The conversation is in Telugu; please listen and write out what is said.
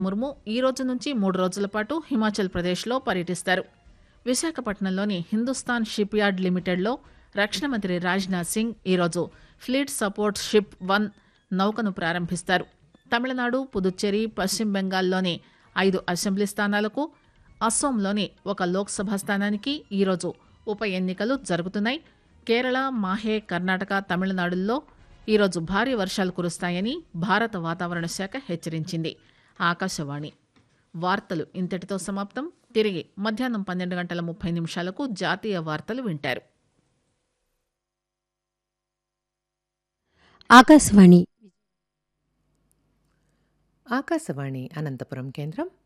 ముర్ము ఈ రోజు నుంచి మూడు రోజుల పాటు హిమాచల్ ప్రదేశ్లో పర్యటిస్తారు విశాఖపట్నంలోని హిందుస్థాన్ షిప్ యార్డ్ లిమిటెడ్లో రక్షణ మంత్రి రాజ్నాథ్ సింగ్ ఈరోజు ఫ్లీట్ సపోర్ట్ షిప్ వన్ నౌకను ప్రారంభిస్తారు తమిళనాడు పుదుచ్చేరి పశ్చిమ బెంగాల్లోని ఐదు అసెంబ్లీ స్థానాలకు అస్సోంలోని ఒక లోక్సభ స్థానానికి ఈరోజు ఉప ఎన్నికలు జరుగుతున్నాయి కేరళ మాహే కర్ణాటక తమిళనాడుల్లో ఈరోజు భారీ వర్షాలు కురుస్తాయని భారత వాతావరణ శాఖ హెచ్చరించింది ఆకాశవాణి వార్తలు ఇంతటితో సమాప్తం తిరిగి మధ్యాహ్నం పన్నెండు గంటల ముప్పై నిమిషాలకు జాతీయ వార్తలు వింటారు ఆకాశవాణి ఆకాశవాణి అనంతపురం కేంద్రం